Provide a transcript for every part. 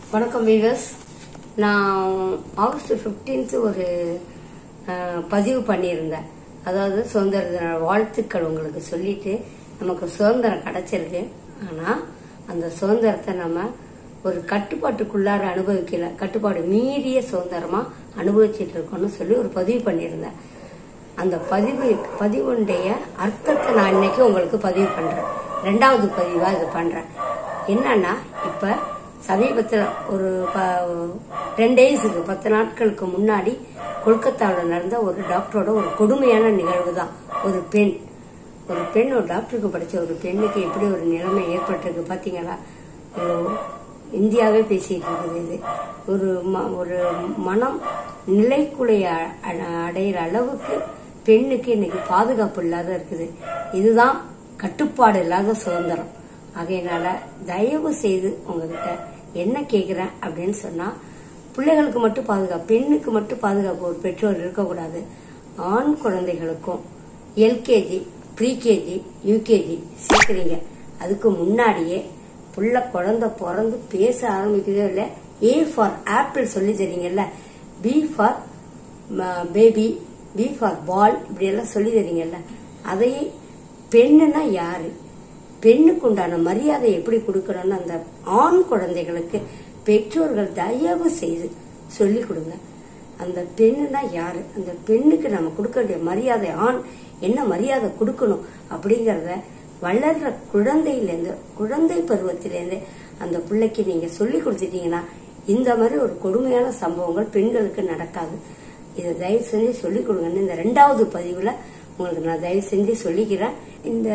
வணக்கம் வீவர்ஸ் நான் August fifteenth ஒரு அஹ், பதிவு பண்ணியிருந்தேன் அதாவது சுதந்திர தின வாழ்த்துக்கள் உங்களுக்கு சொல்லிட்டு நமக்கு சுதந்திரம் கிடைச்சிருக்கு ஆனால் அந்த சுதந்திரத்தை நம்ம ஒரு கட்டுப்பாட்டுக்குள்ளார அனுபவிக்கல கட்டுப்பாடு மீறிய சுதந்திரமா அனுபவிச்சுட்டு இருக்கோம்னு சொல்லி ஒரு பதிவு பண்ணியிருந்தேன் அந்த பதிவு பதிவுடைய அர்த்தத்தை நான் இன்னைக்கு உங்களுக்கு பதிவு பண்றேன் ரெண்டாவது பதிவா இது பண்றேன் என்னன்னா இப்ப சமீபத்தில் ஒரு டென் டேஸுக்கு பத்து நாட்களுக்கு முன்னாடி கொல்கத்தாவில் நடந்த ஒரு டாக்டரோட ஒரு கொடுமையான நிகழ்வு தான் ஒரு பெண் ஒரு பெண் ஒரு டாக்டருக்கு படிச்ச ஒரு பெண்ணுக்கு எப்படி ஒரு நிலைமை ஏற்பட்டிருக்கு பாத்தீங்களா ஒரு இந்தியாவே பேசிட்டு இருக்குது இது ஒரு ம- ஒரு மனம் நிலைக்குலைய அ- அடையிற அளவுக்கு பெண்ணுக்கு இன்னைக்கு பாதுகாப்பு இல்லாத இருக்குது இதுதான் கட்டுப்பாடு இல்லாத சுதந்திரம் ஆகையினால தயவு செய்து உங்ககிட்ட என்ன கேக்குறேன் அப்படின்னு சொன்னா பிள்ளைகளுக்கு மட்டும் பாதுகாப்பு பெண்ணுக்கு மட்டும் பாதுகாப்பு ஒரு பெற்றோர் இருக்கக்கூடாது ஆண் குழந்தைகளுக்கும் எல்கேஜி ப்ரீகேஜி யூகேஜி சேர்க்குறீங்க அதுக்கு முன்னாடியே புள்ள குழந்தை பிறந்து பேச ஆரம்பிக்கவே இல்லை ஏ ஃபார் ஆப்பிள் சொல்லி தரீங்கல்ல B for baby B for ball இப்படியெல்லாம் சொல்லி தரீங்கல்ல அதையே பெண்ணுனா யாரு பெண்ணுக்கு உண்டான மரியாதை எப்படி கொடுக்கணும்னு அந்த ஆண் குழந்தைகளுக்கு பெற்றோர்கள் தயவு செய்து சொல்லி கொடுங்க அந்த பெண்ணுனா யாரு அந்த பெண்ணுக்கு நம்ம கொடுக்க வேண்டிய மரியாதை ஆண் என்ன மரியாதை கொடுக்கணும் அப்படிங்கறத வளர்ற குழந்தையிலேருந்து குழந்தை பருவத்திலேருந்து அந்த பிள்ளைக்கு நீங்க சொல்லி கொடுத்துட்டீங்கன்னா இந்த மாதிரி ஒரு கொடுமையான சம்பவங்கள் பெண்களுக்கு நடக்காது இதை தயவு செஞ்சு சொல்லிக் கொடுங்கன்னு இந்த ரெண்டாவது பதிவுல உங்களுக்கு நான் தயவு செஞ்சு சொல்லிக்கிறேன் இந்த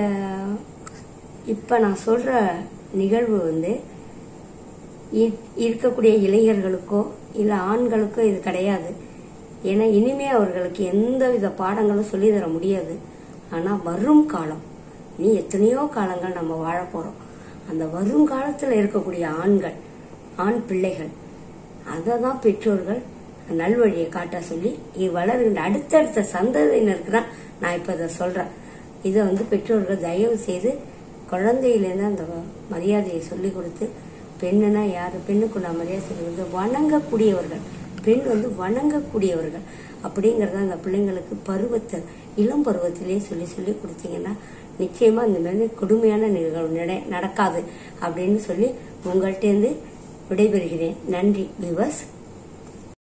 இப்ப நான் சொல்ற நிகழ்வு வந்து இ- இருக்கக்கூடிய இளைஞர்களுக்கோ இல்ல ஆண்களுக்கோ இது கிடையாது ஏன்னா இனிமே அவர்களுக்கு எந்த வித பாடங்களும் சொல்லித் தர முடியாது ஆனா வரும் காலம் நீ எத்தனையோ காலங்கள் நம்ம வாழ போறோம் அந்த வரும் காலத்துல இருக்கக்கூடிய ஆண்கள் ஆண் பிள்ளைகள் அதை தான் பெற்றோர்கள் நல்வழியை காட்ட சொல்லி இது வளர்கின்ற அடுத்தடுத்த சந்ததியினருக்கு தான் நான் இப்ப இதை சொல்றேன் இதை வந்து பெற்றோர்கள் தயவு செய்து குழந்தையிலேருந்து அந்த மரியாதையை சொல்லி கொடுத்து பெண்ணுனா யாரு பெண்ணுக்கு நான் மரியாதை சொல்லி கொடுத்து வணங்கக்கூடியவர்கள் பெண் வந்து வணங்கக்கூடியவர்கள் அப்படிங்கறத அந்த பிள்ளைங்களுக்கு பருவத்தை இளம் பருவத்திலேயே சொல்லி சொல்லி கொடுத்தீங்கன்னா நிச்சயமா இந்த மாதிரி கொடுமையான நிகழ்வு நட- நடக்காது அப்படின்னு சொல்லி உங்கள்கிட்ட இருந்து விடைபெறுகிறேன் நன்றி விவஸ்